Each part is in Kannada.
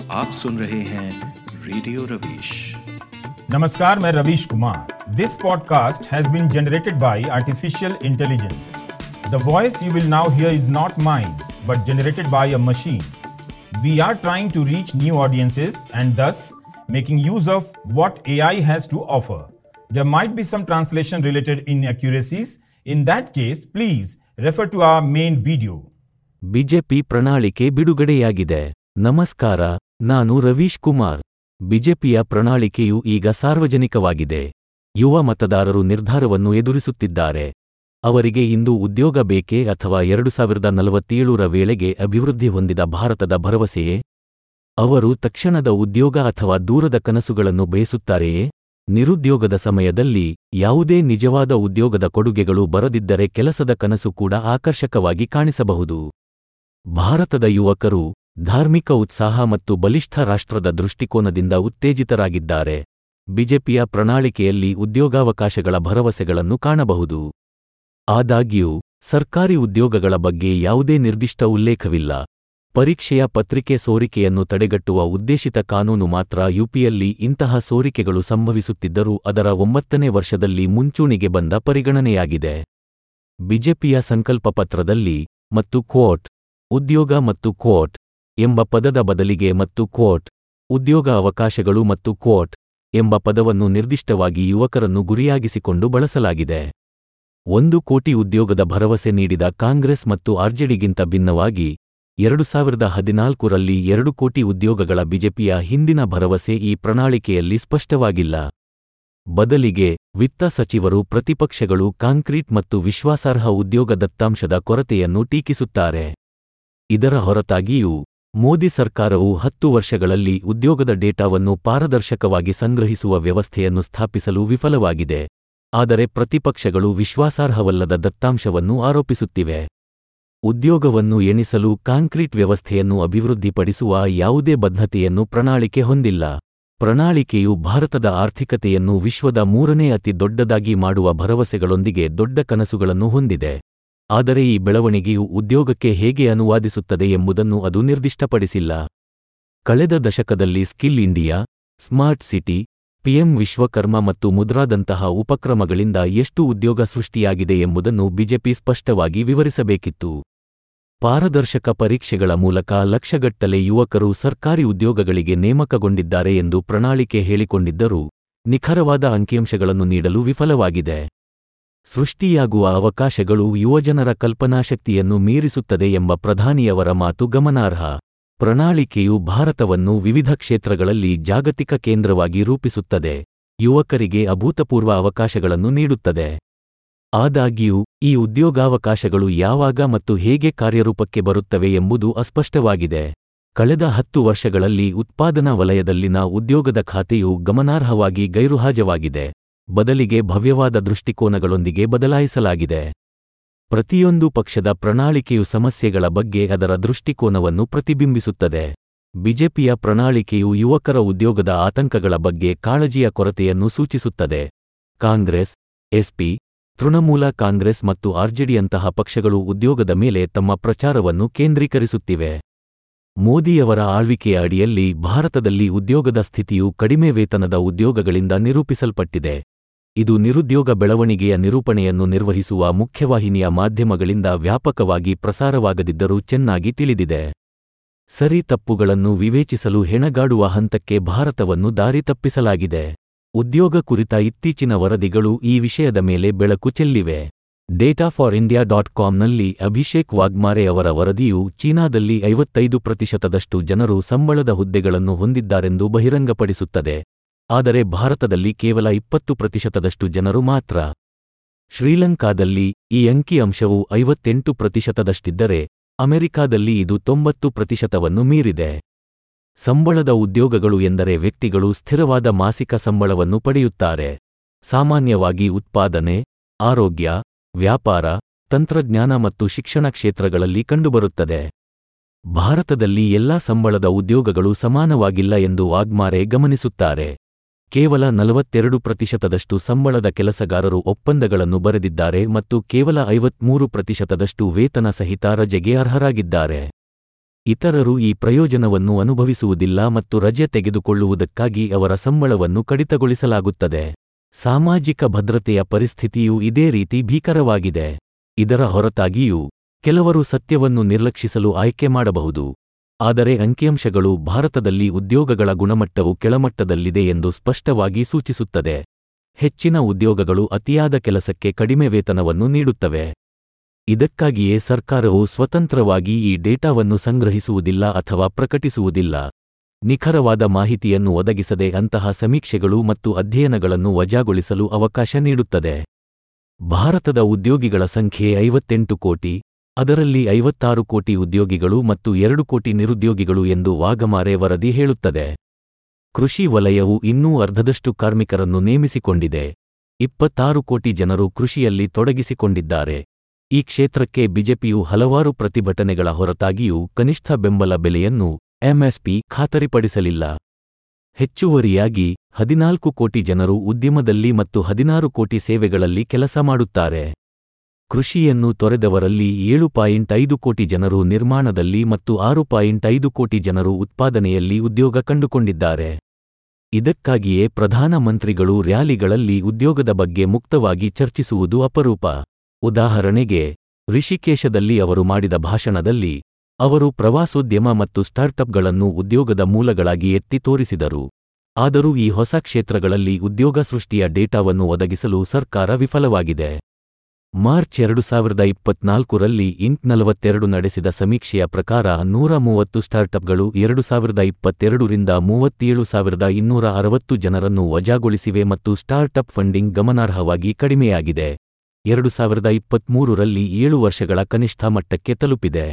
आप सुन रहे हैं रेडियो रवीश नमस्कार मैं Ravish Kumar this podcast has been generated by artificial intelligence the voice you will now hear is not mine but generated by a machine we are trying to reach new audiences and thus making use of what AI has to offer. There might be some translation related inaccuracies. In that case, please refer to our main video. BJP ಪ್ರಣಾಳಿಕೆ ಬಿಡುಗಡೆಯಾಗಿದೆ ನಮಸ್ಕಾರ ನಾನು ರವೀಶ್ ಕುಮಾರ್ ಬಿಜೆಪಿಯ ಪ್ರಣಾಳಿಕೆಯು ಈಗ ಸಾರ್ವಜನಿಕವಾಗಿದೆ ಯುವ ಮತದಾರರು ನಿರ್ಧಾರವನ್ನು ಎದುರಿಸುತ್ತಿದ್ದಾರೆ ಅವರಿಗೆ ಇಂದು ಉದ್ಯೋಗ ಬೇಕೇ ಅಥವಾ ಎರಡು ಸಾವಿರದ ನಲವತ್ತೇಳರ ವೇಳೆಗೆ ಅಭಿವೃದ್ಧಿ ಹೊಂದಿದ ಭಾರತದ ಭರವಸೆಯೇ ಅವರು ತಕ್ಷಣದ ಉದ್ಯೋಗ ಅಥವಾ ದೂರದ ಕನಸುಗಳನ್ನು ಬಯಸುತ್ತಾರೆಯೇ ನಿರುದ್ಯೋಗದ ಸಮಯದಲ್ಲಿ ಯಾವುದೇ ನಿಜವಾದ ಉದ್ಯೋಗದ ಕೊಡುಗೆಗಳು ಬರದಿದ್ದರೆ ಕೆಲಸದ ಕನಸು ಕೂಡ ಆಕರ್ಷಕವಾಗಿ ಕಾಣಿಸಬಹುದು ಭಾರತದ ಯುವಕರು ಧಾರ್ಮಿಕ ಉತ್ಸಾಹ ಮತ್ತು ಬಲಿಷ್ಠ ರಾಷ್ಟ್ರದ ದೃಷ್ಟಿಕೋನದಿಂದ ಉತ್ತೇಜಿತರಾಗಿದ್ದಾರೆ ಬಿಜೆಪಿಯ ಪ್ರಣಾಳಿಕೆಯಲ್ಲಿ ಉದ್ಯೋಗಾವಕಾಶಗಳ ಭರವಸೆಗಳನ್ನು ಕಾಣಬಹುದು ಆದಾಗ್ಯೂ ಸರ್ಕಾರಿ ಉದ್ಯೋಗಗಳ ಬಗ್ಗೆ ಯಾವುದೇ ನಿರ್ದಿಷ್ಟ ಉಲ್ಲೇಖವಿಲ್ಲ ಪರೀಕ್ಷೆಯ ಪತ್ರಿಕೆ ಸೋರಿಕೆಯನ್ನು ತಡೆಗಟ್ಟುವ ಉದ್ದೇಶಿತ ಕಾನೂನು ಮಾತ್ರ ಯುಪಿಯಲ್ಲಿ ಇಂತಹ ಸೋರಿಕೆಗಳು ಸಂಭವಿಸುತ್ತಿದ್ದರೂ ಅದರ ಒಂಬತ್ತನೇ ವರ್ಷದಲ್ಲಿ ಮುಂಚೂಣಿಗೆ ಬಂದ ಪರಿಗಣನೆಯಾಗಿದೆ ಬಿಜೆಪಿಯ ಸಂಕಲ್ಪ ಪತ್ರದಲ್ಲಿ ಮತ್ತು ಕ್ವೋಟ್ ಉದ್ಯೋಗ ಮತ್ತು ಕ್ವೋಟ್ ಎಂಬ ಪದದ ಬದಲಿಗೆ ಮತ್ತು ಕ್ವೋಟ್ ಉದ್ಯೋಗ ಅವಕಾಶಗಳು ಮತ್ತು ಕ್ವೋಟ್ ಎಂಬ ಪದವನ್ನು ನಿರ್ದಿಷ್ಟವಾಗಿ ಯುವಕರನ್ನು ಗುರಿಯಾಗಿಸಿಕೊಂಡು ಬಳಸಲಾಗಿದೆ ಒಂದು ಕೋಟಿ ಉದ್ಯೋಗದ ಭರವಸೆ ನೀಡಿದ ಕಾಂಗ್ರೆಸ್ ಮತ್ತು ಆರ್ಜೆಡಿಗಿಂತ ಭಿನ್ನವಾಗಿ ಎರಡು ಸಾವಿರದ ಹದಿನಾಲ್ಕರಲ್ಲಿ ಎರಡು ಕೋಟಿ ಉದ್ಯೋಗಗಳ ಬಿಜೆಪಿಯ ಹಿಂದಿನ ಭರವಸೆ ಈ ಪ್ರಣಾಳಿಕೆಯಲ್ಲಿ ಸ್ಪಷ್ಟವಾಗಿಲ್ಲ ಬದಲಿಗೆ ವಿತ್ತ ಸಚಿವರು ಪ್ರತಿಪಕ್ಷಗಳು ಕಾಂಕ್ರೀಟ್ ಮತ್ತು ವಿಶ್ವಾಸಾರ್ಹ ಉದ್ಯೋಗ ದತ್ತಾಂಶದ ಕೊರತೆಯನ್ನು ಟೀಕಿಸುತ್ತಾರೆ ಇದರ ಹೊರತಾಗಿಯೂ ಮೋದಿ ಸರ್ಕಾರವು ಹತ್ತು ವರ್ಷಗಳಲ್ಲಿ ಉದ್ಯೋಗದ ಡೇಟಾವನ್ನು ಪಾರದರ್ಶಕವಾಗಿ ಸಂಗ್ರಹಿಸುವ ವ್ಯವಸ್ಥೆಯನ್ನು ಸ್ಥಾಪಿಸಲು ವಿಫಲವಾಗಿದೆ ಆದರೆ ಪ್ರತಿಪಕ್ಷಗಳು ವಿಶ್ವಾಸಾರ್ಹವಲ್ಲದ ದತ್ತಾಂಶವನ್ನು ಆರೋಪಿಸುತ್ತಿವೆ ಉದ್ಯೋಗವನ್ನು ಎಣಿಸಲು ಕಾಂಕ್ರೀಟ್ ವ್ಯವಸ್ಥೆಯನ್ನು ಅಭಿವೃದ್ಧಿಪಡಿಸುವ ಯಾವುದೇ ಬದ್ಧತೆಯನ್ನು ಪ್ರಣಾಳಿಕೆ ಹೊಂದಿಲ್ಲ ಪ್ರಣಾಳಿಕೆಯು ಭಾರತದ ಆರ್ಥಿಕತೆಯನ್ನು ವಿಶ್ವದ ಮೂರನೇ ಅತಿ ದೊಡ್ಡದಾಗಿ ಮಾಡುವ ಭರವಸೆಗಳೊಂದಿಗೆ ದೊಡ್ಡ ಕನಸುಗಳನ್ನು ಹೊಂದಿದೆ ಆದರೆ ಈ ಬೆಳವಣಿಗೆಯು ಉದ್ಯೋಗಕ್ಕೆ ಹೇಗೆ ಅನುವಾದಿಸುತ್ತದೆ ಎಂಬುದನ್ನು ಅದು ನಿರ್ದಿಷ್ಟಪಡಿಸಿಲ್ಲ ಕಳೆದ ದಶಕದಲ್ಲಿ skill India smart city PM Vishwakarma ಮತ್ತು ಮುದ್ರಾದಂತಹ ಉಪಕ್ರಮಗಳಿಂದ ಎಷ್ಟು ಉದ್ಯೋಗ ಸೃಷ್ಟಿಯಾಗಿದೆ ಎಂಬುದನ್ನು ಬಿಜೆಪಿ ಸ್ಪಷ್ಟವಾಗಿ ವಿವರಿಸಬೇಕಿತ್ತು ಪಾರದರ್ಶಕ ಪರೀಕ್ಷೆಗಳ ಮೂಲಕ ಲಕ್ಷಗಟ್ಟಲೆ ಯುವಕರು ಸರ್ಕಾರಿ ಉದ್ಯೋಗಗಳಿಗೆ ನೇಮಕಗೊಂಡಿದ್ದಾರೆ ಎಂದು ಪ್ರಣಾಳಿಕೆ ಹೇಳಿಕೊಂಡಿದ್ದರೂ ನಿಖರವಾದ ಅಂಕಿಅಂಶಗಳನ್ನು ನೀಡಲು ವಿಫಲವಾಗಿದೆ ಸೃಷ್ಟಿಯಾಗುವ ಅವಕಾಶಗಳು ಯುವಜನರ ಕಲ್ಪನಾಶಕ್ತಿಯನ್ನು ಮೀರಿಸುತ್ತದೆ ಎಂಬ ಪ್ರಧಾನಿಯವರ ಮಾತು ಗಮನಾರ್ಹ ಪ್ರಣಾಳಿಕೆಯು ಭಾರತವನ್ನು ವಿವಿಧ ಕ್ಷೇತ್ರಗಳಲ್ಲಿ ಜಾಗತಿಕ ಕೇಂದ್ರವಾಗಿ ರೂಪಿಸುತ್ತದೆ ಯುವಕರಿಗೆ ಅಭೂತಪೂರ್ವ ಅವಕಾಶಗಳನ್ನು ನೀಡುತ್ತದೆ ಆದಾಗ್ಯೂ ಈ ಉದ್ಯೋಗಾವಕಾಶಗಳು ಯಾವಾಗ ಮತ್ತು ಹೇಗೆ ಕಾರ್ಯರೂಪಕ್ಕೆ ಬರುತ್ತವೆ ಎಂಬುದು ಅಸ್ಪಷ್ಟವಾಗಿದೆ ಕಳೆದ ಹತ್ತು ವರ್ಷಗಳಲ್ಲಿ ಉತ್ಪಾದನಾ ವಲಯದಲ್ಲಿನ ಉದ್ಯೋಗದ ಖಾತೆಯು ಗಮನಾರ್ಹವಾಗಿ ಗೈರುಹಾಜವಾಗಿದೆ ಬದಲಿಗೆ ಭವ್ಯವಾದ ದೃಷ್ಟಿಕೋನಗಳೊಂದಿಗೆ ಬದಲಾಯಿಸಲಾಗಿದೆ ಪ್ರತಿಯೊಂದು ಪಕ್ಷದ ಪ್ರಣಾಳಿಕೆಯು ಸಮಸ್ಯೆಗಳ ಬಗ್ಗೆ ಅದರ ದೃಷ್ಟಿಕೋನವನ್ನು ಪ್ರತಿಬಿಂಬಿಸುತ್ತದೆ ಬಿಜೆಪಿಯ ಪ್ರಣಾಳಿಕೆಯು ಯುವಕರ ಉದ್ಯೋಗದ ಆತಂಕಗಳ ಬಗ್ಗೆ ಕಾಳಜಿಯ ಕೊರತೆಯನ್ನು ಸೂಚಿಸುತ್ತದೆ ಕಾಂಗ್ರೆಸ್ ಎಸ್ಪಿ ತೃಣಮೂಲ ಕಾಂಗ್ರೆಸ್ ಮತ್ತು ಆರ್ಜೆಡಿಯಂತಹ ಪಕ್ಷಗಳು ಉದ್ಯೋಗದ ಮೇಲೆ ತಮ್ಮ ಪ್ರಚಾರವನ್ನು ಕೇಂದ್ರೀಕರಿಸುತ್ತಿವೆ ಮೋದಿಯವರ ಆಳ್ವಿಕೆಯ ಅಡಿಯಲ್ಲಿ ಭಾರತದಲ್ಲಿ ಉದ್ಯೋಗದ ಸ್ಥಿತಿಯು ಕಡಿಮೆ ವೇತನದ ಉದ್ಯೋಗಗಳಿಂದ ನಿರೂಪಿಸಲ್ಪಟ್ಟಿದೆ ಇದು ನಿರುದ್ಯೋಗ ಬೆಳವಣಿಗೆಯ ನಿರೂಪಣೆಯನ್ನು ನಿರ್ವಹಿಸುವ ಮುಖ್ಯವಾಹಿನಿಯ ಮಾಧ್ಯಮಗಳಿಂದ ವ್ಯಾಪಕವಾಗಿ ಪ್ರಸಾರವಾಗದಿದ್ದರೂ ಚೆನ್ನಾಗಿ ತಿಳಿದಿದೆ ಸರಿ ತಪ್ಪುಗಳನ್ನು ವಿವೇಚಿಸಲು ಹೆಣಗಾಡುವ ಹಂತಕ್ಕೆ ಭಾರತವನ್ನು ದಾರಿ ತಪ್ಪಿಸಲಾಗಿದೆ ಉದ್ಯೋಗ ಕುರಿತ ಇತ್ತೀಚಿನ ವರದಿಗಳು ಈ ವಿಷಯದ ಮೇಲೆ ಬೆಳಕು ಚೆಲ್ಲಿವೆ ಡೇಟಾ ಫಾರ್ ಇಂಡಿಯಾ ಡಾಟ್ ಕಾಮ್ನಲ್ಲಿ ಅಭಿಷೇಕ್ ವಾಗ್ಮಾರೆ ಅವರ ವರದಿಯು ಚೀನಾದಲ್ಲಿ ಐವತ್ತೈದು ಪ್ರತಿಶತದಷ್ಟು ಜನರು ಸಂಬಳದ ಹುದ್ದೆಗಳನ್ನು ಹೊಂದಿದ್ದಾರೆಂದು ಬಹಿರಂಗಪಡಿಸುತ್ತದೆ ಆದರೆ ಭಾರತದಲ್ಲಿ ಕೇವಲ ಇಪ್ಪತ್ತು ಪ್ರತಿಶತದಷ್ಟು ಜನರು ಮಾತ್ರ ಶ್ರೀಲಂಕಾದಲ್ಲಿ ಈ ಅಂಕಿಅಂಶವು ಐವತ್ತೆಂಟು ಪ್ರತಿಶತದಷ್ಟಿದ್ದರೆ ಅಮೆರಿಕಾದಲ್ಲಿ ಇದು ತೊಂಬತ್ತು ಪ್ರತಿಶತವನ್ನು ಮೀರಿದೆ ಸಂಬಳದ ಉದ್ಯೋಗಗಳು ಎಂದರೆ ವ್ಯಕ್ತಿಗಳು ಸ್ಥಿರವಾದ ಮಾಸಿಕ ಸಂಬಳವನ್ನು ಪಡೆಯುತ್ತಾರೆ ಸಾಮಾನ್ಯವಾಗಿ ಉತ್ಪಾದನೆ ಆರೋಗ್ಯ ವ್ಯಾಪಾರ ತಂತ್ರಜ್ಞಾನ ಮತ್ತು ಶಿಕ್ಷಣ ಕ್ಷೇತ್ರಗಳಲ್ಲಿ ಕಂಡುಬರುತ್ತದೆ ಭಾರತದಲ್ಲಿ ಎಲ್ಲಾ ಸಂಬಳದ ಉದ್ಯೋಗಗಳು ಸಮಾನವಾಗಿಲ್ಲ ಎಂದು ವಾಗ್ಮಾರೆ ಗಮನಿಸುತ್ತಾರೆ ಕೇವಲ ನಲವತ್ತೆರಡು ಪ್ರತಿಶತದಷ್ಟು ಸಂಬಳದ ಕೆಲಸಗಾರರು ಒಪ್ಪಂದಗಳನ್ನು ಬರೆದಿದ್ದಾರೆ ಮತ್ತು ಕೇವಲ ಐವತ್ಮೂರು ಪ್ರತಿಶತದಷ್ಟು ವೇತನ ಸಹಿತ ರಜೆಗೆ ಅರ್ಹರಾಗಿದ್ದಾರೆ ಇತರರು ಈ ಪ್ರಯೋಜನವನ್ನು ಅನುಭವಿಸುವುದಿಲ್ಲ ಮತ್ತು ರಜೆ ತೆಗೆದುಕೊಳ್ಳುವುದಕ್ಕಾಗಿ ಅವರ ಸಂಬಳವನ್ನು ಕಡಿತಗೊಳಿಸಲಾಗುತ್ತದೆ ಸಾಮಾಜಿಕ ಭದ್ರತೆಯ ಪರಿಸ್ಥಿತಿಯು ಇದೇ ರೀತಿ ಭೀಕರವಾಗಿದೆ ಇದರ ಹೊರತಾಗಿಯೂ ಕೆಲವರು ಸತ್ಯವನ್ನು ನಿರ್ಲಕ್ಷಿಸಲು ಆಯ್ಕೆ ಮಾಡಬಹುದು ಆದರೆ ಅಂಕಿಅಂಶಗಳು ಭಾರತದಲ್ಲಿ ಉದ್ಯೋಗಗಳ ಗುಣಮಟ್ಟವು ಕೆಳಮಟ್ಟದಲ್ಲಿದೆ ಎಂದು ಸ್ಪಷ್ಟವಾಗಿ ಸೂಚಿಸುತ್ತದೆ ಹೆಚ್ಚಿನ ಉದ್ಯೋಗಗಳು ಅತಿಯಾದ ಕೆಲಸಕ್ಕೆ ಕಡಿಮೆ ವೇತನವನ್ನು ನೀಡುತ್ತವೆ ಇದಕ್ಕಾಗಿಯೇ ಸರ್ಕಾರವು ಸ್ವತಂತ್ರವಾಗಿ ಈ ಡೇಟಾವನ್ನು ಸಂಗ್ರಹಿಸುವುದಿಲ್ಲ ಅಥವಾ ಪ್ರಕಟಿಸುವುದಿಲ್ಲ ನಿಖರವಾದ ಮಾಹಿತಿಯನ್ನು ಒದಗಿಸದೆ ಅಂತಹ ಸಮೀಕ್ಷೆಗಳು ಮತ್ತು ಅಧ್ಯಯನಗಳನ್ನು ವಜಾಗೊಳಿಸಲು ಅವಕಾಶ ನೀಡುತ್ತದೆ ಭಾರತದ ಉದ್ಯೋಗಿಗಳ ಸಂಖ್ಯೆ ಐವತ್ತೆಂಟು ಕೋಟಿ ಅದರಲ್ಲಿ ಐವತ್ತಾರು ಕೋಟಿ ಉದ್ಯೋಗಿಗಳು ಮತ್ತು ಎರಡು ಕೋಟಿ ನಿರುದ್ಯೋಗಿಗಳು ಎಂದು ವಾಗಮಾರೆ ವರದಿ ಹೇಳುತ್ತದೆ ಕೃಷಿ ವಲಯವು ಇನ್ನೂ ಅರ್ಧದಷ್ಟು ಕಾರ್ಮಿಕರನ್ನು ನೇಮಿಸಿಕೊಂಡಿದೆ ಇಪ್ಪತ್ತಾರು ಕೋಟಿ ಜನರು ಕೃಷಿಯಲ್ಲಿ ತೊಡಗಿಸಿಕೊಂಡಿದ್ದಾರೆ ಈ ಕ್ಷೇತ್ರಕ್ಕೆ ಬಿಜೆಪಿಯು ಹಲವಾರು ಪ್ರತಿಭಟನೆಗಳ ಹೊರತಾಗಿಯೂ ಕನಿಷ್ಠ ಬೆಂಬಲ ಬೆಲೆಯನ್ನು ಎಂಎಸ್ಪಿ ಖಾತರಿಪಡಿಸಲಿಲ್ಲ ಹೆಚ್ಚುವರಿಯಾಗಿ ಹದಿನಾಲ್ಕು ಕೋಟಿ ಜನರು ಉದ್ಯಮದಲ್ಲಿ ಮತ್ತು ಹದಿನಾರು ಕೋಟಿ ಸೇವೆಗಳಲ್ಲಿ ಕೆಲಸ ಮಾಡುತ್ತಾರೆ ಕೃಷಿಯನ್ನು ತೊರೆದವರಲ್ಲಿ ಏಳು ಪಾಯಿಂಟ್ ಐದು ಕೋಟಿ ಜನರು ನಿರ್ಮಾಣದಲ್ಲಿ ಮತ್ತು ಆರು ಪಾಯಿಂಟ್ ಐದು ಕೋಟಿ ಜನರು ಉತ್ಪಾದನೆಯಲ್ಲಿ ಉದ್ಯೋಗ ಕಂಡುಕೊಂಡಿದ್ದಾರೆ ಇದಕ್ಕಾಗಿಯೇ ಪ್ರಧಾನಮಂತ್ರಿಗಳು ರ್ಯಾಲಿಗಳಲ್ಲಿ ಉದ್ಯೋಗದ ಬಗ್ಗೆ ಮುಕ್ತವಾಗಿ ಚರ್ಚಿಸುವುದು ಅಪರೂಪ ಉದಾಹರಣೆಗೆ ರಿಷಿಕೇಶದಲ್ಲಿ ಅವರು ಮಾಡಿದ ಭಾಷಣದಲ್ಲಿ ಅವರು ಪ್ರವಾಸೋದ್ಯಮ ಮತ್ತು ಸ್ಟಾರ್ಟ್ಅಪ್ಗಳನ್ನು ಉದ್ಯೋಗದ ಮೂಲಗಳಾಗಿ ಎತ್ತಿ ತೋರಿಸಿದರು ಆದರೂ ಈ ಹೊಸ ಕ್ಷೇತ್ರಗಳಲ್ಲಿ ಉದ್ಯೋಗ ಸೃಷ್ಟಿಯ ಡೇಟಾವನ್ನು ಒದಗಿಸಲು ಸರ್ಕಾರ ವಿಫಲವಾಗಿದೆ ಮಾರ್ಚ್ ಎರಡು ಸಾವಿರದ ಇಪ್ಪತ್ನಾಲ್ಕರಲ್ಲಿ ಇಂಕ್ ನಲವತ್ತೆರಡು ನಡೆಸಿದ ಸಮೀಕ್ಷೆಯ ಪ್ರಕಾರ ನೂರ ಮೂವತ್ತು ಸ್ಟಾರ್ಟ್ಅಪ್ಗಳು ಎರಡು ಸಾವಿರದ ಇಪ್ಪತ್ತೆರಡರಿಂದ ಮೂವತ್ತೇಳು ಸಾವಿರದ ಇನ್ನೂರ ಅರವತ್ತು ಜನರನ್ನು ವಜಾಗೊಳಿಸಿವೆ ಮತ್ತು ಸ್ಟಾರ್ಟ್ಅಪ್ ಫಂಡಿಂಗ್ ಗಮನಾರ್ಹವಾಗಿ ಕಡಿಮೆಯಾಗಿದೆ ಎರಡು ಸಾವಿರದ ಇಪ್ಪತ್ಮೂರರಲ್ಲಿ ಏಳು ವರ್ಷಗಳ ಕನಿಷ್ಠ ಮಟ್ಟಕ್ಕೆ ತಲುಪಿದೆ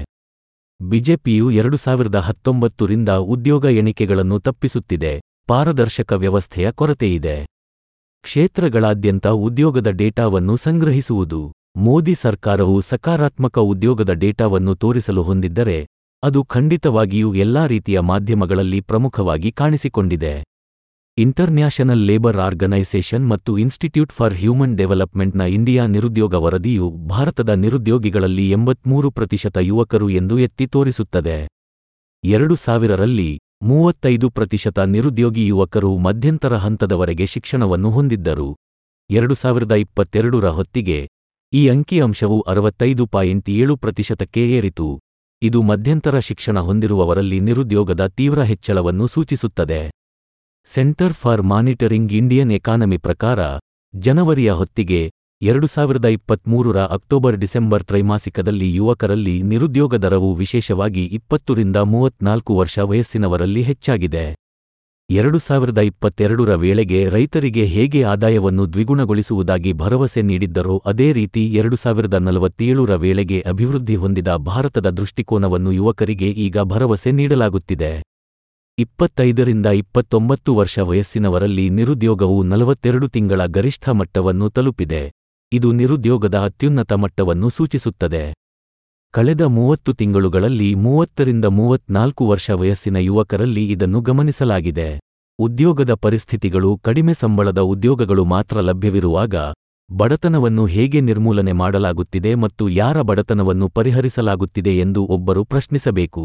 ಬಿಜೆಪಿಯು ಎರಡು ಸಾವಿರದ ಹತ್ತೊಂಬತ್ತರಿಂದ ಉದ್ಯೋಗ ಎಣಿಕೆಗಳನ್ನು ತಪ್ಪಿಸುತ್ತಿದೆ ಪಾರದರ್ಶಕ ವ್ಯವಸ್ಥೆಯ ಕೊರತೆಯಿದೆ ಕ್ಷೇತ್ರಗಳಾದ್ಯಂತ ಉದ್ಯೋಗದ ಡೇಟಾವನ್ನು ಸಂಗ್ರಹಿಸುವುದು ಮೋದಿ ಸರ್ಕಾರವು ಸಕಾರಾತ್ಮಕ ಉದ್ಯೋಗದ ಡೇಟಾವನ್ನು ತೋರಿಸಲು ಹೊಂದಿದ್ದರೆ ಅದು ಖಂಡಿತವಾಗಿಯೂ ಎಲ್ಲಾ ರೀತಿಯ ಮಾಧ್ಯಮಗಳಲ್ಲಿ ಪ್ರಮುಖವಾಗಿ ಕಾಣಿಸಿಕೊಂಡಿದೆ ಇಂಟರ್ನ್ಯಾಷನಲ್ ಲೇಬರ್ ಆರ್ಗನೈಸೇಷನ್ ಮತ್ತು ಇನ್ಸ್ಟಿಟ್ಯೂಟ್ ಫಾರ್ ಹ್ಯೂಮನ್ ಡೆವಲಪ್ಮೆಂಟ್ನ ಇಂಡಿಯಾ ನಿರುದ್ಯೋಗ ವರದಿಯು ಭಾರತದ ನಿರುದ್ಯೋಗಿಗಳಲ್ಲಿ ಎಂಬತ್ಮೂರು ಪ್ರತಿಶತ ಯುವಕರು ಎಂದು ಎತ್ತಿ ತೋರಿಸುತ್ತದೆ ಎರಡು ಸಾವಿರರಲ್ಲಿ ಮೂವತ್ತೈದು ಪ್ರತಿಶತ ನಿರುದ್ಯೋಗಿ ಯುವಕರು ಮಧ್ಯಂತರ ಹಂತದವರೆಗೆ ಶಿಕ್ಷಣವನ್ನು ಹೊಂದಿದ್ದರು ಎರಡು ಸಾವಿರದ ಇಪ್ಪತ್ತೆರಡರ ಹೊತ್ತಿಗೆ ಈ ಅಂಕಿಅಂಶವು ಅರವತ್ತೈದು ಪಾಯಿಂಟ್ ಏಳು ಪ್ರತಿಶತಕ್ಕೆ ಏರಿತು ಇದು ಮಧ್ಯಂತರ ಶಿಕ್ಷಣ ಹೊಂದಿರುವವರಲ್ಲಿ ನಿರುದ್ಯೋಗದ ತೀವ್ರ ಹೆಚ್ಚಳವನ್ನು ಸೂಚಿಸುತ್ತದೆ centre for monitoring Indian economy ಪ್ರಕಾರ ಜನವರಿಯ ಹೊತ್ತಿಗೆ ಎರಡು ಸಾವಿರದ ಇಪ್ಪತ್ಮೂರರ ಅಕ್ಟೋಬರ್ ಡಿಸೆಂಬರ್ ತ್ರೈಮಾಸಿಕದಲ್ಲಿ ಯುವಕರಲ್ಲಿ ನಿರುದ್ಯೋಗ ದರವು ವಿಶೇಷವಾಗಿ ಇಪ್ಪತ್ತರಿಂದ ಮೂವತ್ನಾಲ್ಕು ವರ್ಷ ವಯಸ್ಸಿನವರಲ್ಲಿ ಹೆಚ್ಚಾಗಿದೆ ಎರಡು ಸಾವಿರದ ಇಪ್ಪತ್ತೆರಡರ ವೇಳೆಗೆ ರೈತರಿಗೆ ಹೇಗೆ ಆದಾಯವನ್ನು ದ್ವಿಗುಣಗೊಳಿಸುವುದಾಗಿ ಭರವಸೆ ನೀಡಿದ್ದರೋ ಅದೇ ರೀತಿ ಎರಡು ಸಾವಿರದ ನಲವತ್ತೇಳರ ವೇಳೆಗೆ ಅಭಿವೃದ್ಧಿ ಹೊಂದಿದ ಭಾರತದ ದೃಷ್ಟಿಕೋನವನ್ನು ಯುವಕರಿಗೆ ಈಗ ಭರವಸೆ ನೀಡಲಾಗುತ್ತಿದೆ ಇಪ್ಪತ್ತೈದರಿಂದ ಇಪ್ಪತ್ತೊಂಬತ್ತು ವರ್ಷ ವಯಸ್ಸಿನವರಲ್ಲಿ ನಿರುದ್ಯೋಗವು ನಲವತ್ತೆರಡು ತಿಂಗಳ ಗರಿಷ್ಠ ಮಟ್ಟವನ್ನು ತಲುಪಿದೆ ಇದು ನಿರುದ್ಯೋಗದ ಅತ್ಯುನ್ನತ ಮಟ್ಟವನ್ನು ಸೂಚಿಸುತ್ತದೆ ಕಳೆದ ಮೂವತ್ತು ತಿಂಗಳುಗಳಲ್ಲಿ ಮೂವತ್ತರಿಂದ ಮೂವತ್ನಾಲ್ಕು ವರ್ಷ ವಯಸ್ಸಿನ ಯುವಕರಲ್ಲಿ ಇದನ್ನು ಗಮನಿಸಲಾಗಿದೆ ಉದ್ಯೋಗದ ಪರಿಸ್ಥಿತಿಗಳು ಕಡಿಮೆ ಸಂಬಳದ ಉದ್ಯೋಗಗಳು ಮಾತ್ರ ಲಭ್ಯವಿರುವಾಗ ಬಡತನವನ್ನು ಹೇಗೆ ನಿರ್ಮೂಲನೆ ಮಾಡಲಾಗುತ್ತಿದೆ ಮತ್ತು ಯಾರ ಬಡತನವನ್ನು ಪರಿಹರಿಸಲಾಗುತ್ತಿದೆ ಎಂದು ಒಬ್ಬರು ಪ್ರಶ್ನಿಸಬೇಕು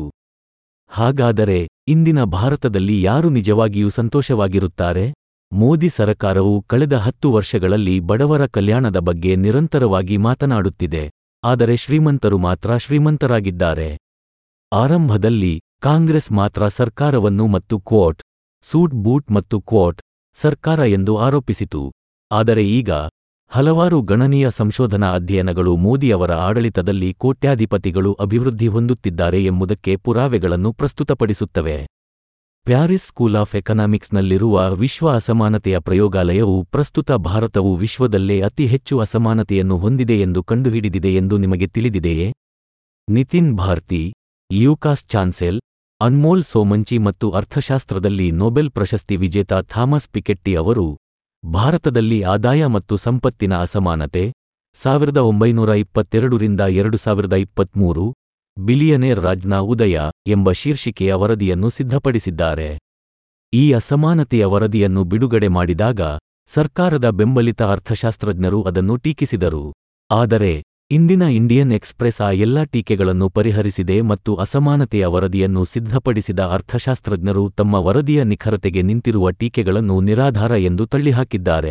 ಹಾಗಾದರೆ ಇಂದಿನ ಭಾರತದಲ್ಲಿ ಯಾರು ನಿಜವಾಗಿಯೂ ಸಂತೋಷವಾಗಿರುತ್ತಾರೆ ಮೋದಿ ಸರಕಾರವು ಕಳೆದ ಹತ್ತು ವರ್ಷಗಳಲ್ಲಿ ಬಡವರ ಕಲ್ಯಾಣದ ಬಗ್ಗೆ ನಿರಂತರವಾಗಿ ಮಾತನಾಡುತ್ತಿದೆ ಆದರೆ ಶ್ರೀಮಂತರು ಮಾತ್ರ ಶ್ರೀಮಂತರಾಗಿದ್ದಾರೆ ಆರಂಭದಲ್ಲಿ ಕಾಂಗ್ರೆಸ್ ಮಾತ್ರ ಸರ್ಕಾರವನ್ನು ಮತ್ತು ಕ್ವೋಟ್ ಸೂಟ್ ಬೂಟ್ ಮತ್ತು ಕ್ವೋಟ್ ಸರ್ಕಾರ ಎಂದು ಆರೋಪಿಸಿತು ಆದರೆ ಈಗ ಹಲವಾರು ಗಣನೀಯ ಸಂಶೋಧನಾ ಅಧ್ಯಯನಗಳು ಮೋದಿಯವರ ಆಡಳಿತದಲ್ಲಿ ಕೋಟ್ಯಾಧಿಪತಿಗಳು ಅಭಿವೃದ್ಧಿ ಹೊಂದುತ್ತಿದ್ದಾರೆ ಎಂಬುದಕ್ಕೆ ಪುರಾವೆಗಳನ್ನು ಪ್ರಸ್ತುತಪಡಿಸುತ್ತವೆ ಪ್ಯಾರಿಸ್ ಸ್ಕೂಲ್ ಆಫ್ ಎಕನಾಮಿಕ್ಸ್ನಲ್ಲಿರುವ ವಿಶ್ವ ಅಸಮಾನತೆಯ ಪ್ರಯೋಗಾಲಯವು ಪ್ರಸ್ತುತ ಭಾರತವು ವಿಶ್ವದಲ್ಲೇ ಅತಿ ಹೆಚ್ಚು ಅಸಮಾನತೆಯನ್ನು ಹೊಂದಿದೆ ಎಂದು ಕಂಡುಹಿಡಿದಿದೆ ಎಂದು ನಿಮಗೆ ತಿಳಿದಿದೆಯೇ ನಿತಿನ್ ಭಾರ್ತಿ ಲ್ಯೂಕಾಸ್ ಚಾನ್ಸೆಲ್ ಅನ್ಮೋಲ್ ಸೋಮಂಚಿ ಮತ್ತು ಅರ್ಥಶಾಸ್ತ್ರದಲ್ಲಿ ನೊಬೆಲ್ ಪ್ರಶಸ್ತಿ ವಿಜೇತ ಥಾಮಸ್ ಪಿಕೆಟ್ಟಿ ಅವರು ಭಾರತದಲ್ಲಿ ಆದಾಯ ಮತ್ತು ಸಂಪತ್ತಿನ ಅಸಮಾನತೆ ಸಾವಿರದ ಒಂಬೈನೂರ ಇಪ್ಪತ್ತೆರಡರಿಂದ ಎರಡು ಸಾವಿರದ ಇಪ್ಪತ್ಮೂರು ಬಿಲಿಯನೇರ್ ರಾಜ್ನ ಉದಯ ಎಂಬ ಶೀರ್ಷಿಕೆಯ ವರದಿಯನ್ನು ಸಿದ್ಧಪಡಿಸಿದ್ದಾರೆ ಈ ಅಸಮಾನತೆಯ ವರದಿಯನ್ನು ಬಿಡುಗಡೆ ಮಾಡಿದಾಗ ಸರ್ಕಾರದ ಬೆಂಬಲಿತ ಅರ್ಥಶಾಸ್ತ್ರಜ್ಞರು ಅದನ್ನು ಟೀಕಿಸಿದರು ಆದರೆ ಇಂದಿನ ಇಂಡಿಯನ್ ಎಕ್ಸ್‌ಪ್ರೆಸ್ ಆ ಎಲ್ಲಾ ಟೀಕೆಗಳನ್ನು ಪರಿಹರಿಸಿದೆ ಮತ್ತು ಅಸಮಾನತೆಯ ವರದಿಯನ್ನು ಸಿದ್ಧಪಡಿಸಿದ ಅರ್ಥಶಾಸ್ತ್ರಜ್ಞರು ತಮ್ಮ ವರದಿಯ ನಿಖರತೆಗೆ ನಿಂತಿರುವ ಟೀಕೆಗಳನ್ನು ನಿರಾಧಾರ ಎಂದು ತಳ್ಳಿಹಾಕಿದ್ದಾರೆ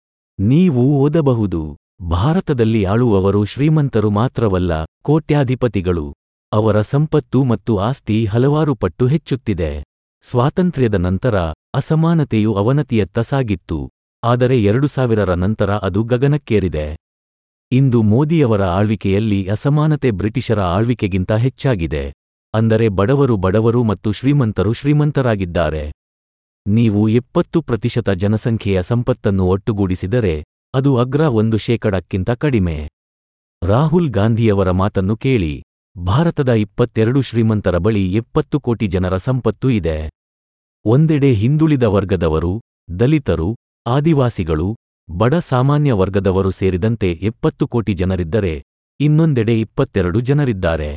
ನೀವು ಓದಬಹುದು ಭಾರತದಲ್ಲಿ ಆಳುವವರು ಶ್ರೀಮಂತರು ಮಾತ್ರವಲ್ಲ ಕೋಟ್ಯಾಧಿಪತಿಗಳು ಅವರ ಸಂಪತ್ತು ಮತ್ತು ಆಸ್ತಿ ಹಲವಾರು ಪಟ್ಟು ಹೆಚ್ಚುತ್ತಿದೆ ಸ್ವಾತಂತ್ರ್ಯದ ನಂತರ ಅಸಮಾನತೆಯು ಅವನತಿಯತ್ತ ಸಾಗಿತ್ತು ಆದರೆ ಎರಡು ಸಾವಿರರ ನಂತರ ಅದು ಗಗನಕ್ಕೇರಿದೆ ಇಂದು ಮೋದಿಯವರ ಆಳ್ವಿಕೆಯಲ್ಲಿ ಅಸಮಾನತೆ ಬ್ರಿಟಿಷರ ಆಳ್ವಿಕೆಗಿಂತ ಹೆಚ್ಚಾಗಿದೆ ಅಂದರೆ ಬಡವರು ಬಡವರು ಮತ್ತು ಶ್ರೀಮಂತರು ಶ್ರೀಮಂತರಾಗಿದ್ದಾರೆ ನೀವು ಎಪ್ಪತ್ತು ಪ್ರತಿಶತ ಜನಸಂಖ್ಯೆಯ ಸಂಪತ್ತನ್ನು ಒಟ್ಟುಗೂಡಿಸಿದರೆ ಅದು ಅಗ್ರ ಒಂದು ಶೇಕಡಕ್ಕಿಂತ ಕಡಿಮೆ ರಾಹುಲ್ ಗಾಂಧಿಯವರ ಮಾತನ್ನು ಕೇಳಿ ಭಾರತದ ಇಪ್ಪತ್ತೆರಡು ಶ್ರೀಮಂತರ ಬಳಿ ಎಪ್ಪತ್ತು ಕೋಟಿ ಜನರ ಸಂಪತ್ತು ಇದೆ ಒಂದೆಡೆ ಹಿಂದುಳಿದ ವರ್ಗದವರು ದಲಿತರು ಆದಿವಾಸಿಗಳು ಬಡ ಸಾಮಾನ್ಯ ವರ್ಗದವರು ಸೇರಿದಂತೆ ಎಪ್ಪತ್ತು ಕೋಟಿ ಜನರಿದ್ದರೆ ಇನ್ನೊಂದೆಡೆ ಇಪ್ಪತ್ತೆರಡು ಜನರಿದ್ದಾರೆ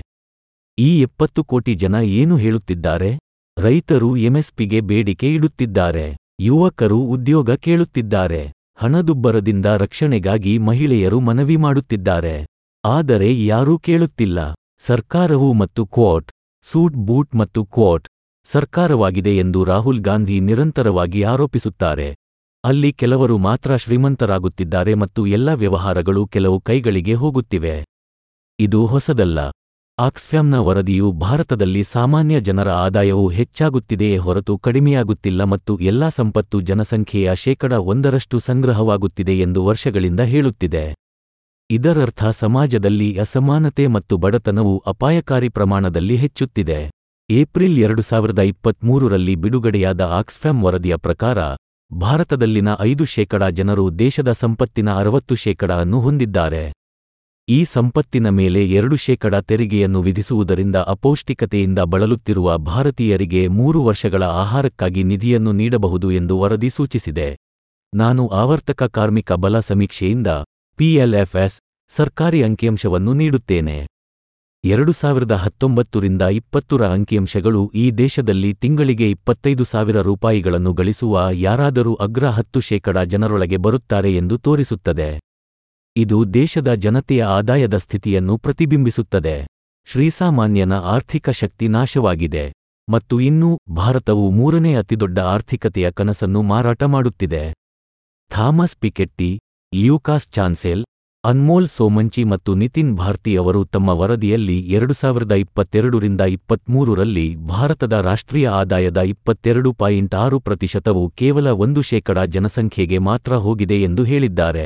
ಈ ಎಪ್ಪತ್ತು ಕೋಟಿ ಜನ ಏನು ಹೇಳುತ್ತಿದ್ದಾರೆ ರೈತರು ಎಂಎಸ್ಪಿಗೆ ಬೇಡಿಕೆ ಇಡುತ್ತಿದ್ದಾರೆ ಯುವಕರು ಉದ್ಯೋಗ ಕೇಳುತ್ತಿದ್ದಾರೆ ಹಣದುಬ್ಬರದಿಂದ ರಕ್ಷಣೆಗಾಗಿ ಮಹಿಳೆಯರು ಮನವಿ ಮಾಡುತ್ತಿದ್ದಾರೆ ಆದರೆ ಯಾರೂ ಕೇಳುತ್ತಿಲ್ಲ ಸರ್ಕಾರವು ಮತ್ತು ಕ್ವಾಟ್ ಸೂಟ್ ಬೂಟ್ ಮತ್ತು ಕ್ವಾಟ್ ಸರ್ಕಾರವಾಗಿದೆ ಎಂದು ರಾಹುಲ್ ಗಾಂಧಿ ನಿರಂತರವಾಗಿ ಆರೋಪಿಸುತ್ತಾರೆ ಅಲ್ಲಿ ಕೆಲವರು ಮಾತ್ರ ಶ್ರೀಮಂತರಾಗುತ್ತಿದ್ದಾರೆ ಮತ್ತು ಎಲ್ಲ ವ್ಯವಹಾರಗಳು ಕೆಲವು ಕೈಗಳಿಗೆ ಹೋಗುತ್ತಿವೆ ಇದು ಹೊಸದಲ್ಲ ಆಕ್ಸ್ಫ್ಯಾಮ್ನ ವರದಿಯು ಭಾರತದಲ್ಲಿ ಸಾಮಾನ್ಯ ಜನರ ಆದಾಯವು ಹೆಚ್ಚಾಗುತ್ತಿದೆಯೇ ಹೊರತು ಕಡಿಮೆಯಾಗುತ್ತಿಲ್ಲ ಮತ್ತು ಎಲ್ಲಾ ಸಂಪತ್ತು ಜನಸಂಖ್ಯೆಯ ಶೇಕಡ ಒಂದರಷ್ಟು ಸಂಗ್ರಹವಾಗುತ್ತಿದೆ ಎಂದು ವರ್ಷಗಳಿಂದ ಹೇಳುತ್ತಿದೆ ಇದರರ್ಥ ಸಮಾಜದಲ್ಲಿ ಅಸಮಾನತೆ ಮತ್ತು ಬಡತನವು ಅಪಾಯಕಾರಿ ಪ್ರಮಾಣದಲ್ಲಿ ಹೆಚ್ಚುತ್ತಿದೆ ಏಪ್ರಿಲ್ ಎರಡು ಸಾವಿರದ ಇಪ್ಪತ್ಮೂರರಲ್ಲಿ ಬಿಡುಗಡೆಯಾದ ಆಕ್ಸ್ಫ್ಯಾಮ್ ವರದಿಯ ಪ್ರಕಾರ ಭಾರತದಲ್ಲಿನ ಐದು ಶೇಕಡ ಜನರು ದೇಶದ ಸಂಪತ್ತಿನ ಅರವತ್ತು ಶೇಕಡ ಅನ್ನು ಹೊಂದಿದ್ದಾರೆ ಈ ಸಂಪತ್ತಿನ ಮೇಲೆ ಎರಡು ಶೇಕಡ ತೆರಿಗೆಯನ್ನು ವಿಧಿಸುವುದರಿಂದ ಅಪೌಷ್ಟಿಕತೆಯಿಂದ ಬಳಲುತ್ತಿರುವ ಭಾರತೀಯರಿಗೆ ಮೂರು ವರ್ಷಗಳ ಆಹಾರಕ್ಕಾಗಿ ನಿಧಿಯನ್ನು ನೀಡಬಹುದು ಎಂದು ವರದಿ ಸೂಚಿಸಿದೆ ನಾನು ಆವರ್ತಕ ಕಾರ್ಮಿಕ ಬಲ ಸಮೀಕ್ಷೆಯಿಂದ ಪಿಎಲ್ಎಫ್ಎಸ್ ಸರ್ಕಾರಿ ಅಂಕಿಅಂಶವನ್ನು ನೀಡುತ್ತೇನೆ ಎರಡು ಸಾವಿರದ ಹತ್ತೊಂಬತ್ತರಿಂದ ಇಪ್ಪತ್ತರ ಅಂಕಿಅಂಶಗಳು ಈ ದೇಶದಲ್ಲಿ ತಿಂಗಳಿಗೆ ಇಪ್ಪತ್ತೈದು ಸಾವಿರ ರೂಪಾಯಿಗಳನ್ನು ಗಳಿಸುವ ಯಾರಾದರೂ ಅಗ್ರ ಹತ್ತು ಶೇಕಡ ಜನರೊಳಗೆ ಬರುತ್ತಾರೆ ಎಂದು ತೋರಿಸುತ್ತದೆ ಇದು ದೇಶದ ಜನತೆಯ ಆದಾಯದ ಸ್ಥಿತಿಯನ್ನು ಪ್ರತಿಬಿಂಬಿಸುತ್ತದೆ ಶ್ರೀಸಾಮಾನ್ಯನ ಆರ್ಥಿಕ ಶಕ್ತಿ ನಾಶವಾಗಿದೆ ಮತ್ತು ಇನ್ನೂ ಭಾರತವು ಮೂರನೇ ಅತಿದೊಡ್ಡ ಆರ್ಥಿಕತೆಯ ಕನಸನ್ನು ಮಾರಾಟ ಮಾಡುತ್ತಿದೆ Thomas Piketty Lucas Chancel Anmol Somanchi ಮತ್ತು ನಿತಿನ್ ಭಾರ್ತಿ ಅವರು ತಮ್ಮ ವರದಿಯಲ್ಲಿ ಎರಡು ಸಾವಿರದ ಇಪ್ಪತ್ತೆರಡರಿಂದ ಇಪ್ಪತ್ಮೂರರಲ್ಲಿ ಭಾರತದ ರಾಷ್ಟ್ರೀಯ ಆದಾಯದ ಇಪ್ಪತ್ತೆರಡು ಪಾಯಿಂಟ್ ಆರು ಪ್ರತಿಶತವು ಕೇವಲ ಒಂದು ಶೇಕಡ ಜನಸಂಖ್ಯೆಗೆ ಮಾತ್ರ ಹೋಗಿದೆ ಎಂದು ಹೇಳಿದ್ದಾರೆ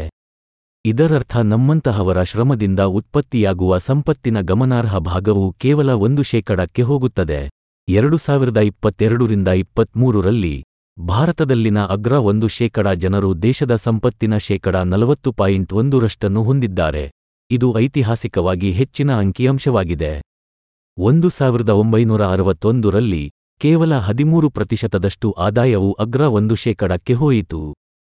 ಇದರರ್ಥ ನಮ್ಮಂತಹವರ ಶ್ರಮದಿಂದ ಉತ್ಪತ್ತಿಯಾಗುವ ಸಂಪತ್ತಿನ ಗಮನಾರ್ಹ ಭಾಗವು ಕೇವಲ ಒಂದು ಶೇಕಡಕ್ಕೆ ಹೋಗುತ್ತದೆ ಎರಡು ಸಾವಿರದ ಇಪ್ಪತ್ತೆರಡರಿಂದ ಇಪ್ಪತ್ಮೂರರಲ್ಲಿ ಭಾರತದಲ್ಲಿನ ಅಗ್ರ ಒಂದು ಶೇಕಡ ಜನರು ದೇಶದ ಸಂಪತ್ತಿನ ಶೇಕಡ ನಲವತ್ತು ಪಾಯಿಂಟ್ ಒಂದರಷ್ಟನ್ನು ಹೊಂದಿದ್ದಾರೆ ಇದು ಐತಿಹಾಸಿಕವಾಗಿ ಹೆಚ್ಚಿನ ಅಂಕಿಅಂಶವಾಗಿದೆ ಒಂದು ಸಾವಿರದ ಒಂಬೈನೂರ ಅರವತ್ತೊಂದರಲ್ಲಿ ಕೇವಲ ಹದಿಮೂರು ಪ್ರತಿಶತದಷ್ಟು ಆದಾಯವು ಅಗ್ರ ಒಂದು ಶೇಕಡಕ್ಕೆ ಹೋಯಿತು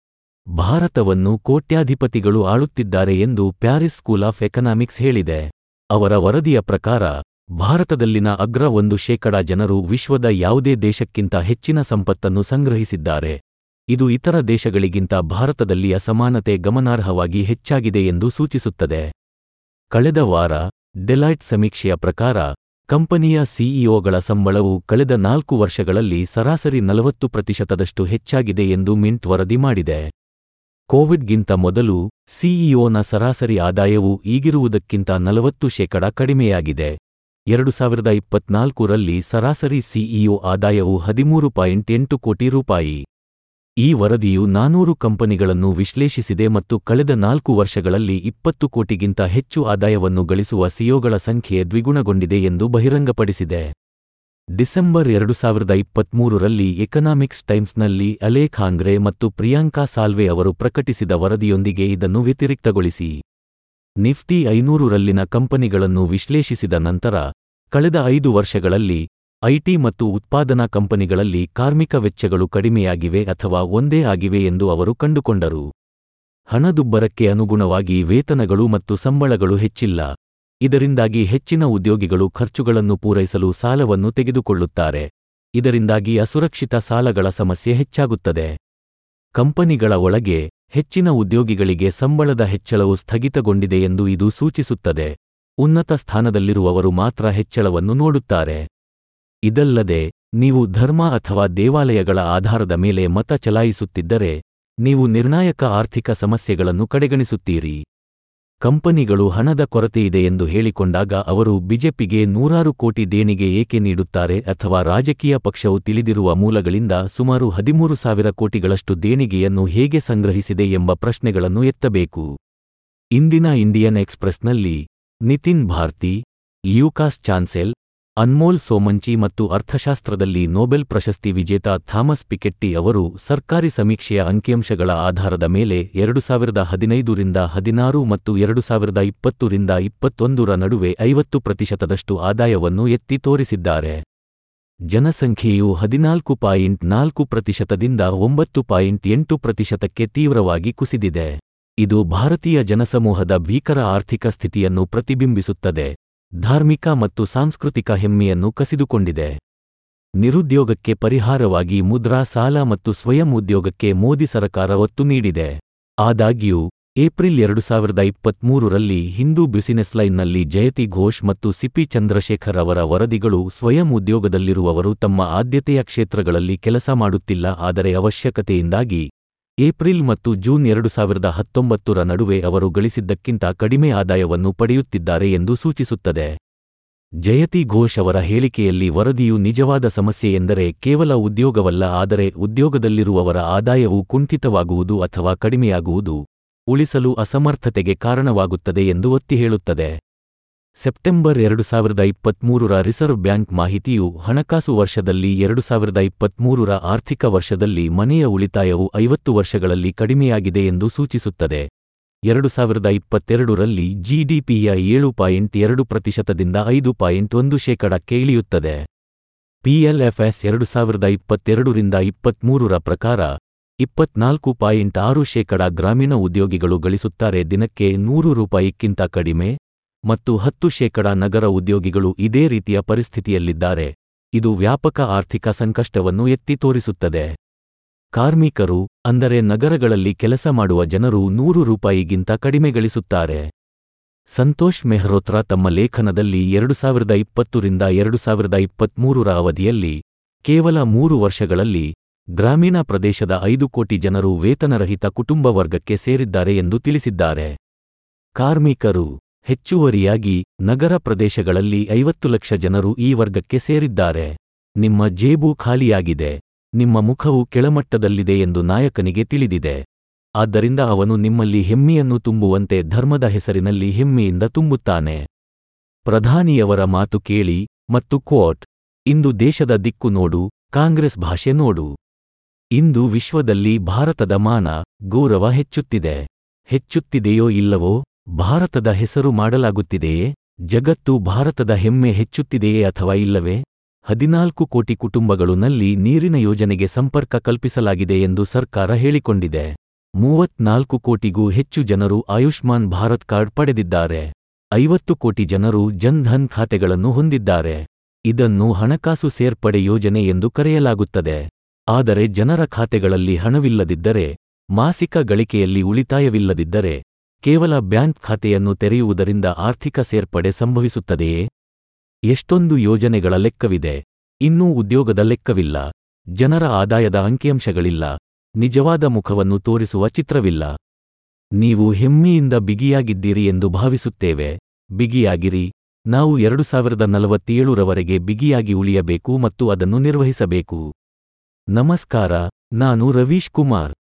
ಭಾರತವನ್ನು ಕೋಟ್ಯಾಧಿಪತಿಗಳು ಆಳುತ್ತಿದ್ದಾರೆ ಎಂದು ಪ್ಯಾರಿಸ್ ಸ್ಕೂಲ್ ಆಫ್ ಎಕನಾಮಿಕ್ಸ್ ಹೇಳಿದೆ ಅವರ ವರದಿಯ ಪ್ರಕಾರ ಭಾರತದಲ್ಲಿನ ಅಗ್ರ ಒಂದು ಶೇಕಡ ಜನರು ವಿಶ್ವದ ಯಾವುದೇ ದೇಶಕ್ಕಿಂತ ಹೆಚ್ಚಿನ ಸಂಪತ್ತನ್ನು ಸಂಗ್ರಹಿಸಿದ್ದಾರೆ ಇದು ಇತರ ದೇಶಗಳಿಗಿಂತ ಭಾರತದಲ್ಲಿ ಅಸಮಾನತೆ ಗಮನಾರ್ಹವಾಗಿ ಹೆಚ್ಚಾಗಿದೆ ಎಂದು ಸೂಚಿಸುತ್ತದೆ ಕಳೆದ ವಾರ ಡೆಲಾಯ್ಟ್ ಸಮೀಕ್ಷೆಯ ಪ್ರಕಾರ ಕಂಪನಿಯ ಸಿಇಒಗಳ ಸಂಬಳವು ಕಳೆದ ನಾಲ್ಕು ವರ್ಷಗಳಲ್ಲಿ ಸರಾಸರಿ ನಲವತ್ತು ಪ್ರತಿಶತದಷ್ಟು ಹೆಚ್ಚಾಗಿದೆ ಎಂದು ಮಿಂಟ್ ವರದಿ ಮಾಡಿದೆ ಕೋವಿಡ್ಗಿಂತ ಮೊದಲು ಸಿಇಒನ ಸರಾಸರಿ ಆದಾಯವು ಈಗಿರುವುದಕ್ಕಿಂತ ನಲವತ್ತು ಶೇಕಡ ಕಡಿಮೆಯಾಗಿದೆ ಎರಡು ಸಾವಿರದ ಇಪ್ಪತ್ನಾಲ್ಕರಲ್ಲಿ ಸರಾಸರಿ ಸಿಇಒ ಆದಾಯವು ಹದಿಮೂರು ಪಾಯಿಂಟ್ ಎಂಟು ಕೋಟಿ ರೂಪಾಯಿ ಈ ವರದಿಯು ನಾನೂರು ಕಂಪನಿಗಳನ್ನು ವಿಶ್ಲೇಷಿಸಿದೆ ಮತ್ತು ಕಳೆದ ನಾಲ್ಕು ವರ್ಷಗಳಲ್ಲಿ ಇಪ್ಪತ್ತು ಕೋಟಿಗಿಂತ ಹೆಚ್ಚು ಆದಾಯವನ್ನು ಗಳಿಸುವ ಸಿಒಗಳ ಸಂಖ್ಯೆ ದ್ವಿಗುಣಗೊಂಡಿದೆ ಎಂದು ಬಹಿರಂಗಪಡಿಸಿದೆ ಡಿಸೆಂಬರ್ ಎರಡು ಸಾವಿರದ ಇಪ್ಪತ್ಮೂರರಲ್ಲಿ ಎಕನಾಮಿಕ್ಸ್ ಟೈಮ್ಸ್ನಲ್ಲಿ ಅಲೇಖ್ ಆಂಗ್ರೆ ಮತ್ತು ಪ್ರಿಯಾಂಕಾ ಸಾಲ್ವೆ ಅವರು ಪ್ರಕಟಿಸಿದ ವರದಿಯೊಂದಿಗೆ ಇದನ್ನು ವ್ಯತಿರಿಕ್ತಗೊಳಿಸಿ ನಿಫ್ಟಿ ಐನೂರರಲ್ಲಿನ ಕಂಪನಿಗಳನ್ನು ವಿಶ್ಲೇಷಿಸಿದ ನಂತರ ಕಳೆದ ಐದು ವರ್ಷಗಳಲ್ಲಿ ಐಟಿ ಮತ್ತು ಉತ್ಪಾದನಾ ಕಂಪನಿಗಳಲ್ಲಿ ಕಾರ್ಮಿಕ ವೆಚ್ಚಗಳು ಕಡಿಮೆಯಾಗಿವೆ ಅಥವಾ ಒಂದೇ ಆಗಿವೆ ಎಂದು ಅವರು ಕಂಡುಕೊಂಡರು ಹಣದುಬ್ಬರಕ್ಕೆ ಅನುಗುಣವಾಗಿ ವೇತನಗಳು ಮತ್ತು ಸಂಬಳಗಳು ಹೆಚ್ಚಿಲ್ಲ ಇದರಿಂದಾಗಿ ಹೆಚ್ಚಿನ ಉದ್ಯೋಗಿಗಳು ಖರ್ಚುಗಳನ್ನು ಪೂರೈಸಲು ಸಾಲವನ್ನು ತೆಗೆದುಕೊಳ್ಳುತ್ತಾರೆ ಇದರಿಂದಾಗಿ ಅಸುರಕ್ಷಿತ ಸಾಲಗಳ ಸಮಸ್ಯೆ ಹೆಚ್ಚಾಗುತ್ತದೆ ಕಂಪನಿಗಳ ಒಳಗೆ ಹೆಚ್ಚಿನ ಉದ್ಯೋಗಿಗಳಿಗೆ ಸಂಬಳದ ಹೆಚ್ಚಳವು ಸ್ಥಗಿತಗೊಂಡಿದೆ ಎಂದು ಇದು ಸೂಚಿಸುತ್ತದೆ ಉನ್ನತ ಸ್ಥಾನದಲ್ಲಿರುವವರು ಮಾತ್ರ ಹೆಚ್ಚಳವನ್ನು ನೋಡುತ್ತಾರೆ ಇದಲ್ಲದೆ ನೀವು ಧರ್ಮ ಅಥವಾ ದೇವಾಲಯಗಳ ಆಧಾರದ ಮೇಲೆ ಮತ ಚಲಾಯಿಸುತ್ತಿದ್ದರೆ ನೀವು ನಿರ್ಣಾಯಕ ಆರ್ಥಿಕ ಸಮಸ್ಯೆಗಳನ್ನು ಕಡೆಗಣಿಸುತ್ತೀರಿ ಕಂಪನಿಗಳು ಹಣದ ಕೊರತೆಯಿದೆ ಎಂದು ಹೇಳಿಕೊಂಡಾಗ ಅವರು ಬಿಜೆಪಿಗೆ ನೂರಾರು ಕೋಟಿ ದೇಣಿಗೆ ಏಕೆ ನೀಡುತ್ತಾರೆ ಅಥವಾ ರಾಜಕೀಯ ಪಕ್ಷವು ತಿಳಿದಿರುವ ಮೂಲಗಳಿಂದ ಸುಮಾರು ಹದಿಮೂರು ಸಾವಿರ ಕೋಟಿಗಳಷ್ಟು ದೇಣಿಗೆಯನ್ನು ಹೇಗೆ ಸಂಗ್ರಹಿಸಿದೆ ಎಂಬ ಪ್ರಶ್ನೆಗಳನ್ನು ಎತ್ತಬೇಕು ಇಂದಿನ ಇಂಡಿಯನ್ ಎಕ್ಸ್‌ಪ್ರೆಸ್‌ನಲ್ಲಿ ನಿತಿನ್ ಭಾರ್ತಿ ಲ್ಯೂಕಾಸ್ ಚಾನ್ಸೆಲ್ ಅನ್ಮೋಲ್ ಸೋಮಂಚಿ ಮತ್ತು ಅರ್ಥಶಾಸ್ತ್ರದಲ್ಲಿ ನೊಬೆಲ್ ಪ್ರಶಸ್ತಿ ವಿಜೇತ ಥಾಮಸ್ ಪಿಕೆಟ್ಟಿ ಅವರು ಸರ್ಕಾರಿ ಸಮೀಕ್ಷೆಯ ಅಂಕಿಅಂಶಗಳ ಆಧಾರದ ಮೇಲೆ ಎರಡು ಸಾವಿರದ ಹದಿನೈದರಿಂದ ಹದಿನಾರು ಮತ್ತು ಎರಡು ಸಾವಿರದ ಇಪ್ಪತ್ತರಿಂದ ಇಪ್ಪತ್ತೊಂದರ ನಡುವೆ ಐವತ್ತು ಪ್ರತಿಶತದಷ್ಟು ಆದಾಯವನ್ನು ಎತ್ತಿ ತೋರಿಸಿದ್ದಾರೆ ಜನಸಂಖ್ಯೆಯು ಹದಿನಾಲ್ಕು ಪಾಯಿಂಟ್ ನಾಲ್ಕು ಪ್ರತಿಶತದಿಂದ ಒಂಬತ್ತು ಪಾಯಿಂಟ್ ಎಂಟು ಪ್ರತಿಶತಕ್ಕೆ ತೀವ್ರವಾಗಿ ಕುಸಿದಿದೆ ಇದು ಭಾರತೀಯ ಜನಸಮೂಹದ ಭೀಕರ ಆರ್ಥಿಕ ಸ್ಥಿತಿಯನ್ನು ಪ್ರತಿಬಿಂಬಿಸುತ್ತದೆ ಧಾರ್ಮಿಕ ಮತ್ತು ಸಾಂಸ್ಕೃತಿಕ ಹೆಮ್ಮೆಯನ್ನು ಕಸಿದುಕೊಂಡಿದೆ ನಿರುದ್ಯೋಗಕ್ಕೆ ಪರಿಹಾರವಾಗಿ ಮುದ್ರಾ ಸಾಲ ಮತ್ತು ಸ್ವಯಂ ಉದ್ಯೋಗಕ್ಕೆ ಮೋದಿ ಸರಕಾರ ಒತ್ತು ನೀಡಿದೆ ಆದಾಗ್ಯೂ ಏಪ್ರಿಲ್ ಎರಡು ಸಾವಿರದ ಇಪ್ಪತ್ಮೂರರಲ್ಲಿ ಹಿಂದೂ ಬ್ಯುಸಿನೆಸ್ ಲೈನ್ನಲ್ಲಿ ಜಯತಿ ಘೋಷ್ ಮತ್ತು ಸಿಪಿ ಚಂದ್ರಶೇಖರ್ ಅವರ ವರದಿಗಳು ಸ್ವಯಂ ಉದ್ಯೋಗದಲ್ಲಿರುವವರು ತಮ್ಮ ಆದ್ಯತೆಯ ಕ್ಷೇತ್ರಗಳಲ್ಲಿ ಕೆಲಸ ಮಾಡುತ್ತಿಲ್ಲ ಆದರೆ ಅವಶ್ಯಕತೆಯಿಂದಾಗಿ ಏಪ್ರಿಲ್ ಮತ್ತು ಜೂನ್ ಎರಡು ಸಾವಿರದ ಹತ್ತೊಂಬತ್ತರ ನಡುವೆ ಅವರು ಗಳಿಸಿದ್ದಕ್ಕಿಂತ ಕಡಿಮೆ ಆದಾಯವನ್ನು ಪಡೆಯುತ್ತಿದ್ದಾರೆ ಎಂದು ಸೂಚಿಸುತ್ತದೆ ಜಯತಿ ಘೋಷ್ ಅವರ ಹೇಳಿಕೆಯಲ್ಲಿ ವರದಿಯು ನಿಜವಾದ ಸಮಸ್ಯೆ ಎಂದರೆ ಕೇವಲ ಉದ್ಯೋಗವಲ್ಲ ಆದರೆ ಉದ್ಯೋಗದಲ್ಲಿರುವವರ ಆದಾಯವು ಕುಂಠಿತವಾಗುವುದು ಅಥವಾ ಕಡಿಮೆಯಾಗುವುದು ಉಳಿಸಲು ಅಸಮರ್ಥತೆಗೆ ಕಾರಣವಾಗುತ್ತದೆ ಎಂದು ಒತ್ತಿ ಹೇಳುತ್ತದೆ ಸೆಪ್ಟೆಂಬರ್ ಎರಡು ಸಾವಿರದ ಇಪ್ಪತ್ಮೂರರ ರಿಸರ್ವ್ ಬ್ಯಾಂಕ್ ಮಾಹಿತಿಯು ಹಣಕಾಸು ವರ್ಷದಲ್ಲಿ ಎರಡು ಸಾವಿರದ ಇಪ್ಪತ್ಮೂರರ ಆರ್ಥಿಕ ವರ್ಷದಲ್ಲಿ ಮನೆಯ ಉಳಿತಾಯವು ಐವತ್ತು ವರ್ಷಗಳಲ್ಲಿ ಕಡಿಮೆಯಾಗಿದೆ ಎಂದು ಸೂಚಿಸುತ್ತದೆ ಎರಡು ಸಾವಿರದ ಇಪ್ಪತ್ತೆರಡರಲ್ಲಿ ಜಿಡಿಪಿಯ ಏಳು ಪಾಯಿಂಟ್ ಎರಡು ಪ್ರತಿಶತದಿಂದ ಐದು ಪಾಯಿಂಟ್ ಒಂದು ಶೇಕಡಕ್ಕೆ ಇಳಿಯುತ್ತದೆ ಪಿಎಲ್ಎಫ್ಎಸ್ ಎರಡು ಸಾವಿರದ ಇಪ್ಪತ್ತೆರಡರಿಂದ ಇಪ್ಪತ್ಮೂರರ ಪ್ರಕಾರ ಇಪ್ಪತ್ನಾಲ್ಕು ಪಾಯಿಂಟ್ ಆರು ಶೇಕಡ ಗ್ರಾಮೀಣ ಉದ್ಯೋಗಿಗಳು ಗಳಿಸುತ್ತಾರೆ ದಿನಕ್ಕೆ ನೂರು ರೂಪಾಯಿಕ್ಕಿಂತ ಕಡಿಮೆ ಮತ್ತು ಹತ್ತು ಶೇಕಡ ನಗರ ಉದ್ಯೋಗಿಗಳು ಇದೇ ರೀತಿಯ ಪರಿಸ್ಥಿತಿಯಲ್ಲಿದ್ದಾರೆ ಇದು ವ್ಯಾಪಕ ಆರ್ಥಿಕ ಸಂಕಷ್ಟವನ್ನು ಎತ್ತಿ ತೋರಿಸುತ್ತದೆ ಕಾರ್ಮಿಕರು ಅಂದರೆ ನಗರಗಳಲ್ಲಿ ಕೆಲಸ ಮಾಡುವ ಜನರು ನೂರು ರೂಪಾಯಿಗಿಂತ ಕಡಿಮೆ ಗಳಿಸುತ್ತಾರೆ ಸಂತೋಷ್ ಮೆಹ್ರೋತ್ರ ತಮ್ಮ ಲೇಖನದಲ್ಲಿ ಎರಡು ಸಾವಿರದ ಇಪ್ಪತ್ತರಿಂದ ಎರಡು ಸಾವಿರದ ಇಪ್ಪತ್ಮೂರರ ಅವಧಿಯಲ್ಲಿ ಕೇವಲ ಮೂರು ವರ್ಷಗಳಲ್ಲಿ ಗ್ರಾಮೀಣ ಪ್ರದೇಶದ ಐದು ಕೋಟಿ ಜನರು ವೇತನರಹಿತ ಕುಟುಂಬ ವರ್ಗಕ್ಕೆ ಸೇರಿದ್ದಾರೆ ಎಂದು ತಿಳಿಸಿದ್ದಾರೆ ಕಾರ್ಮಿಕರು ಹೆಚ್ಚುವರಿಯಾಗಿ ನಗರ ಪ್ರದೇಶಗಳಲ್ಲಿ ಐವತ್ತು ಲಕ್ಷ ಜನರು ಈ ವರ್ಗಕ್ಕೆ ಸೇರಿದ್ದಾರೆ ನಿಮ್ಮ ಜೇಬು ಖಾಲಿಯಾಗಿದೆ ನಿಮ್ಮ ಮುಖವು ಕೆಳಮಟ್ಟದಲ್ಲಿದೆ ಎಂದು ನಾಯಕನಿಗೆ ತಿಳಿದಿದೆ ಆದ್ದರಿಂದ ಅವನು ನಿಮ್ಮಲ್ಲಿ ಹೆಮ್ಮೆಯನ್ನು ತುಂಬುವಂತೆ ಧರ್ಮದ ಹೆಸರಿನಲ್ಲಿ ಹೆಮ್ಮೆಯಿಂದ ತುಂಬುತ್ತಾನೆ ಪ್ರಧಾನಿಯವರ ಮಾತು ಕೇಳಿ ಮತ್ತು ಕೋಟ್ ಇಂದು ದೇಶದ ದಿಕ್ಕು ನೋಡು ಕಾಂಗ್ರೆಸ್ ಭಾಷೆ ನೋಡು ಇಂದು ವಿಶ್ವದಲ್ಲಿ ಭಾರತದ ಮಾನ ಗೌರವ ಹೆಚ್ಚುತ್ತಿದೆ ಹೆಚ್ಚುತ್ತಿದೆಯೋ ಇಲ್ಲವೋ ಭಾರತದ ಹೆಸರು ಮಾಡಲಾಗುತ್ತಿದೆಯೇ ಜಗತ್ತು ಭಾರತದ ಹೆಮ್ಮೆ ಹೆಚ್ಚುತ್ತಿದೆಯೇ ಅಥವಾ ಇಲ್ಲವೇ ಹದಿನಾಲ್ಕು ಕೋಟಿ ಕುಟುಂಬಗಳು ನಲ್ಲಿ ನೀರಿನ ಯೋಜನೆಗೆ ಸಂಪರ್ಕ ಕಲ್ಪಿಸಲಾಗಿದೆ ಎಂದು ಸರ್ಕಾರ ಹೇಳಿಕೊಂಡಿದೆ ಮೂವತ್ನಾಲ್ಕು ಕೋಟಿಗೂ ಹೆಚ್ಚು ಜನರು ಆಯುಷ್ಮಾನ್ ಭಾರತ್ ಕಾರ್ಡ್ ಪಡೆದಿದ್ದಾರೆ ಐವತ್ತು ಕೋಟಿ ಜನರು ಜನ್ ಧನ್ ಖಾತೆಗಳನ್ನು ಹೊಂದಿದ್ದಾರೆ ಇದನ್ನು ಹಣಕಾಸು ಸೇರ್ಪಡೆ ಯೋಜನೆ ಎಂದು ಕರೆಯಲಾಗುತ್ತದೆ ಆದರೆ ಜನರ ಖಾತೆಗಳಲ್ಲಿ ಹಣವಿಲ್ಲದಿದ್ದರೆ ಮಾಸಿಕ ಗಳಿಕೆಯಲ್ಲಿ ಉಳಿತಾಯವಿಲ್ಲದಿದ್ದರೆ ಕೇವಲ ಬ್ಯಾಂಕ್ ಖಾತೆಯನ್ನು ತೆರೆಯುವುದರಿಂದ ಆರ್ಥಿಕ ಸೇರ್ಪಡೆ ಸಂಭವಿಸುತ್ತದೆಯೇ ಎಷ್ಟೊಂದು ಯೋಜನೆಗಳ ಲೆಕ್ಕವಿದೆ ಇನ್ನೂ ಉದ್ಯೋಗದ ಲೆಕ್ಕವಿಲ್ಲ ಜನರ ಆದಾಯದ ಅಂಕಿಅಂಶಗಳಿಲ್ಲ ನಿಜವಾದ ಮುಖವನ್ನು ತೋರಿಸುವ ಚಿತ್ರವಿಲ್ಲ ನೀವು ಹೆಮ್ಮೆಯಿಂದ ಬಿಗಿಯಾಗಿದ್ದೀರಿ ಎಂದು ಭಾವಿಸುತ್ತೇವೆ ಬಿಗಿಯಾಗಿರಿ ನಾವು ಎರಡು ಸಾವಿರದ ನಲವತ್ತೇಳರವರೆಗೆ ಬಿಗಿಯಾಗಿ ಉಳಿಯಬೇಕು ಮತ್ತು ಅದನ್ನು ನಿರ್ವಹಿಸಬೇಕು ನಮಸ್ಕಾರ ನಾನು ರವೀಶ್ ಕುಮಾರ್